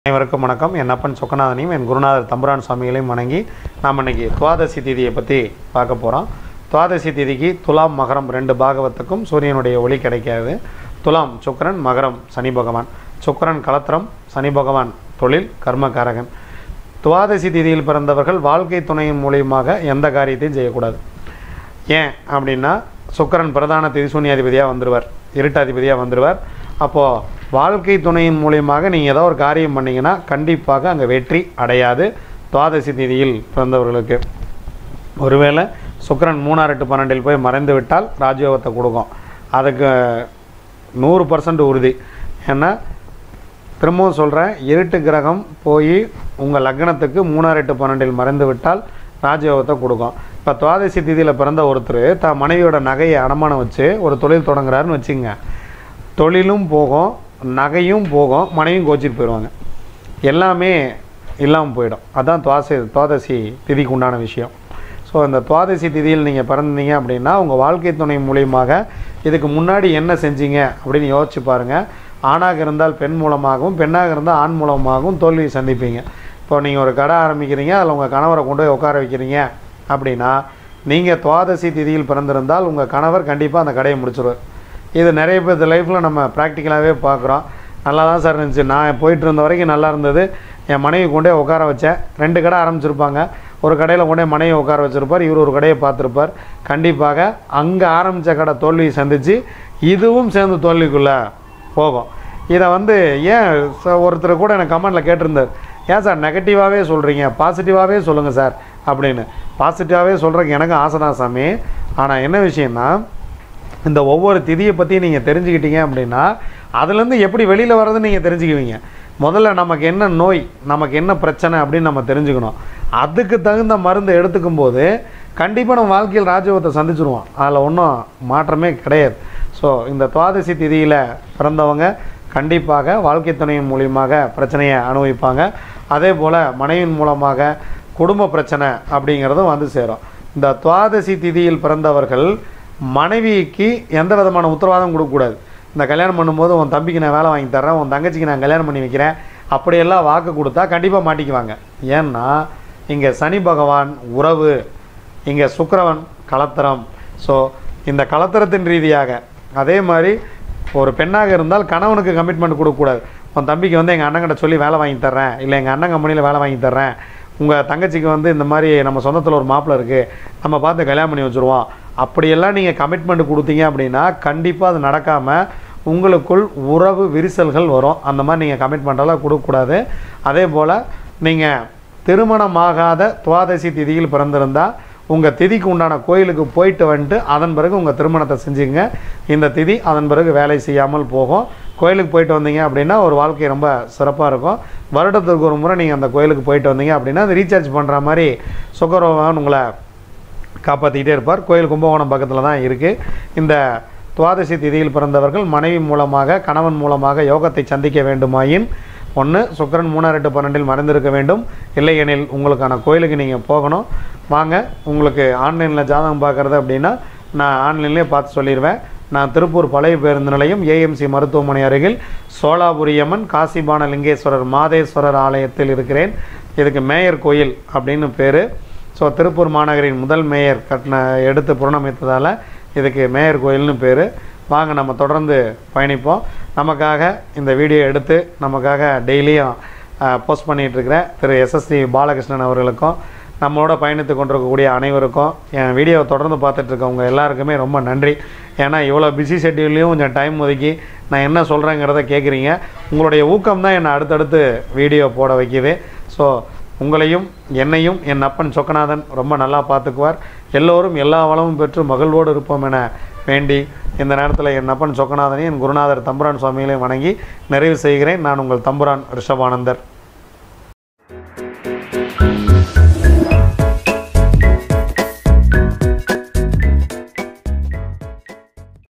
அனைவருக்கும் வணக்கம் என் அப்பன் சொக்கநாதனையும் என் குருநாதர் தம்புரான் சுவாமிகளையும் வணங்கி நாம் இன்னைக்கு துவாதசி திதியை பற்றி பார்க்க போகிறோம் துவாதசி திதிக்கு துலாம் மகரம் ரெண்டு பாகவத்துக்கும் சூரியனுடைய ஒளி கிடைக்காது துலாம் சுக்கிரன் மகரம் சனி பகவான் சுக்கிரன் கலத்திரம் சனி பகவான் தொழில் கர்மகாரகன் துவாதசி திதியில் பிறந்தவர்கள் வாழ்க்கை துணையின் மூலியமாக எந்த காரியத்தையும் செய்யக்கூடாது ஏன் அப்படின்னா சுக்கிரன் பிரதான திரிசூன்யாதிபதியாக வந்துடுவார் இருட்டாதிபதியாக வந்துடுவார் அப்போது வாழ்க்கை துணையின் மூலியமாக நீங்கள் ஏதோ ஒரு காரியம் பண்ணீங்கன்னா கண்டிப்பாக அங்கே வெற்றி அடையாது துவாதசி திதியில் பிறந்தவர்களுக்கு ஒருவேளை சுக்கிரன் மூணாறு எட்டு பன்னெண்டில் போய் மறைந்து விட்டால் ராஜயோகத்தை கொடுக்கும் அதுக்கு நூறு பர்சன்ட் உறுதி ஏன்னா திரும்பவும் சொல்கிறேன் இருட்டு கிரகம் போய் உங்கள் லக்னத்துக்கு மூணாறு எட்டு பன்னெண்டில் மறைந்து விட்டால் ராஜயோகத்தை கொடுக்கும் இப்போ துவாதசி திதியில் பிறந்த ஒருத்தர் தான் மனைவியோட நகையை அடமானம் வச்சு ஒரு தொழில் தொடங்குறாருன்னு வச்சுங்க தொழிலும் போகும் நகையும் போகும் மனைவியும் கோச்சிட்டு போயிடுவாங்க எல்லாமே இல்லாமல் போயிடும் அதான் துவாசி துவாதசி திதிக்கு உண்டான விஷயம் ஸோ இந்த துவாதசி திதியில் நீங்கள் பிறந்தீங்க அப்படின்னா உங்கள் வாழ்க்கை துணை மூலியமாக இதுக்கு முன்னாடி என்ன செஞ்சீங்க அப்படின்னு யோசிச்சு பாருங்கள் ஆணாக இருந்தால் பெண் மூலமாகவும் பெண்ணாக இருந்தால் ஆண் மூலமாகவும் தோல்வி சந்திப்பீங்க இப்போ நீங்கள் ஒரு கடை ஆரம்பிக்கிறீங்க அதில் உங்கள் கணவரை கொண்டு போய் உட்கார வைக்கிறீங்க அப்படின்னா நீங்கள் துவாதசி திதியில் பிறந்திருந்தால் உங்கள் கணவர் கண்டிப்பாக அந்த கடையை முடிச்சிருவார் இது நிறைய பேர் லைஃப்பில் நம்ம ப்ராக்டிக்கலாகவே பார்க்குறோம் நல்லா தான் சார் இருந்துச்சு நான் போயிட்டு இருந்த வரைக்கும் நல்லா இருந்தது என் மனைவி கொண்டே உட்கார வச்சேன் ரெண்டு கடை ஆரம்பிச்சிருப்பாங்க ஒரு கடையில் கொண்டே மனைவி உட்கார வச்சிருப்பார் இவர் ஒரு கடையை பார்த்துருப்பார் கண்டிப்பாக அங்கே ஆரம்பித்த கடை தோல்வியை சந்தித்து இதுவும் சேர்ந்து தோல்விக்குள்ளே போகும் இதை வந்து ஏன் ச- ஒருத்தர் கூட எனக்கு கமெண்டில் கேட்டிருந்தார் ஏன் சார் நெகட்டிவாகவே சொல்கிறீங்க பாசிட்டிவாகவே சொல்லுங்கள் சார் அப்படின்னு பாசிட்டிவாகவே சொல்கிறதுக்கு எனக்கும் ஆசை தான் சாமி ஆனால் என்ன விஷயம்னா இந்த ஒவ்வொரு திதியை பற்றி நீங்கள் தெரிஞ்சுக்கிட்டீங்க அப்படின்னா அதுலேருந்து எப்படி வெளியில் வர்றதுன்னு நீங்கள் தெரிஞ்சுக்குவீங்க முதல்ல நமக்கு என்ன நோய் நமக்கு என்ன பிரச்சனை அப்படின்னு நம்ம தெரிஞ்சுக்கணும் அதுக்கு தகுந்த மருந்தை எடுத்துக்கும் போது கண்டிப்பாக நம்ம வாழ்க்கையில் ராஜயோகத்தை சந்திச்சிருவோம் அதில் ஒன்றும் மாற்றமே கிடையாது ஸோ இந்த துவாதசி திதியில் பிறந்தவங்க கண்டிப்பாக வாழ்க்கை துணையின் மூலியமாக பிரச்சனையை அனுபவிப்பாங்க அதே போல் மனைவியின் மூலமாக குடும்ப பிரச்சனை அப்படிங்கிறதும் வந்து சேரும் இந்த துவாதசி திதியில் பிறந்தவர்கள் மனைவிக்கு எந்த விதமான உத்தரவாதம் கொடுக்கக்கூடாது இந்த கல்யாணம் பண்ணும்போது உன் தம்பிக்கு நான் வேலை வாங்கி தர்றேன் உன் தங்கச்சிக்கு நான் கல்யாணம் பண்ணி வைக்கிறேன் அப்படியெல்லாம் வாக்கு கொடுத்தா கண்டிப்பாக மாட்டிக்குவாங்க ஏன்னா இங்கே சனி பகவான் உறவு இங்கே சுக்கிரவன் கலத்திரம் ஸோ இந்த கலத்திரத்தின் ரீதியாக அதே மாதிரி ஒரு பெண்ணாக இருந்தால் கணவனுக்கு கமிட்மெண்ட் கொடுக்கக்கூடாது உன் தம்பிக்கு வந்து எங்கள் அண்ணங்கிட்ட சொல்லி வேலை வாங்கி தர்றேன் இல்லை எங்கள் அண்ணன் கம்பெனியில் வேலை வாங்கி தர்றேன் உங்கள் தங்கச்சிக்கு வந்து இந்த மாதிரி நம்ம சொந்தத்தில் ஒரு மாப்பிள்ளை இருக்குது நம்ம பார்த்து கல்யாணம் பண்ணி வச்சுருவோம் அப்படியெல்லாம் நீங்கள் கமிட்மெண்ட் கொடுத்தீங்க அப்படின்னா கண்டிப்பாக அது நடக்காமல் உங்களுக்குள் உறவு விரிசல்கள் வரும் அந்த மாதிரி நீங்கள் கமிட்மெண்ட்டெல்லாம் கொடுக்கக்கூடாது அதே போல் நீங்கள் திருமணமாகாத துவாதசி திதியில் பிறந்திருந்தால் உங்கள் திதிக்கு உண்டான கோயிலுக்கு போயிட்டு வந்துட்டு அதன் பிறகு உங்கள் திருமணத்தை செஞ்சுங்க இந்த திதி அதன் பிறகு வேலை செய்யாமல் போகும் கோயிலுக்கு போயிட்டு வந்தீங்க அப்படின்னா ஒரு வாழ்க்கை ரொம்ப சிறப்பாக இருக்கும் வருடத்துக்கு ஒரு முறை நீங்கள் அந்த கோயிலுக்கு போயிட்டு வந்தீங்க அப்படின்னா அது ரீசார்ஜ் பண்ணுற மாதிரி சுகரோகன் உங்களை காப்பாற்றிக்கிட்டே இருப்பார் கோயில் கும்பகோணம் பக்கத்தில் தான் இருக்குது இந்த துவாதசி திதியில் பிறந்தவர்கள் மனைவி மூலமாக கணவன் மூலமாக யோகத்தை சந்திக்க வேண்டுமாயின் ஒன்று சுக்கிரன் மூணாறு எட்டு பன்னெண்டில் மறைந்திருக்க வேண்டும் இல்லையெனில் உங்களுக்கான கோயிலுக்கு நீங்கள் போகணும் வாங்க உங்களுக்கு ஆன்லைனில் ஜாதகம் பார்க்குறது அப்படின்னா நான் ஆன்லைன்லேயே பார்த்து சொல்லிடுவேன் நான் திருப்பூர் பழைய பேருந்து நிலையம் ஏஎம்சி மருத்துவமனை அருகில் சோலாபுரியம்மன் காசிபான லிங்கேஸ்வரர் மாதேஸ்வரர் ஆலயத்தில் இருக்கிறேன் இதுக்கு மேயர் கோயில் அப்படின்னு பேர் ஸோ திருப்பூர் மாநகரின் முதல் மேயர் கட்டின எடுத்து புறணமைத்ததால் இதுக்கு மேயர் கோயில்னு பேர் வாங்க நம்ம தொடர்ந்து பயணிப்போம் நமக்காக இந்த வீடியோ எடுத்து நமக்காக டெய்லியும் போஸ்ட் பண்ணிகிட்ருக்கிற திரு எஸ்எஸ்சி பாலகிருஷ்ணன் அவர்களுக்கும் நம்மளோட பயணித்து கொண்டிருக்கக்கூடிய அனைவருக்கும் என் வீடியோவை தொடர்ந்து பார்த்துட்டு இருக்கவங்க எல்லாருக்குமே ரொம்ப நன்றி ஏன்னா இவ்வளோ பிஸி ஷெட்யூல்லையும் கொஞ்சம் டைம் ஒதுக்கி நான் என்ன சொல்கிறேங்கிறத கேட்குறீங்க உங்களுடைய ஊக்கம் தான் என்னை அடுத்தடுத்து வீடியோ போட வைக்கிது ஸோ உங்களையும் என்னையும் என் அப்பன் சொக்கநாதன் ரொம்ப நல்லா பார்த்துக்குவார் எல்லோரும் எல்லா வளமும் பெற்று மகிழ்வோடு இருப்போம் என வேண்டி இந்த நேரத்தில் என் அப்பன் சொக்கநாதனையும் என் குருநாதர் தம்புரான் சுவாமிகளையும் வணங்கி நிறைவு செய்கிறேன் நான் உங்கள் தம்புரான் ரிஷபானந்தர்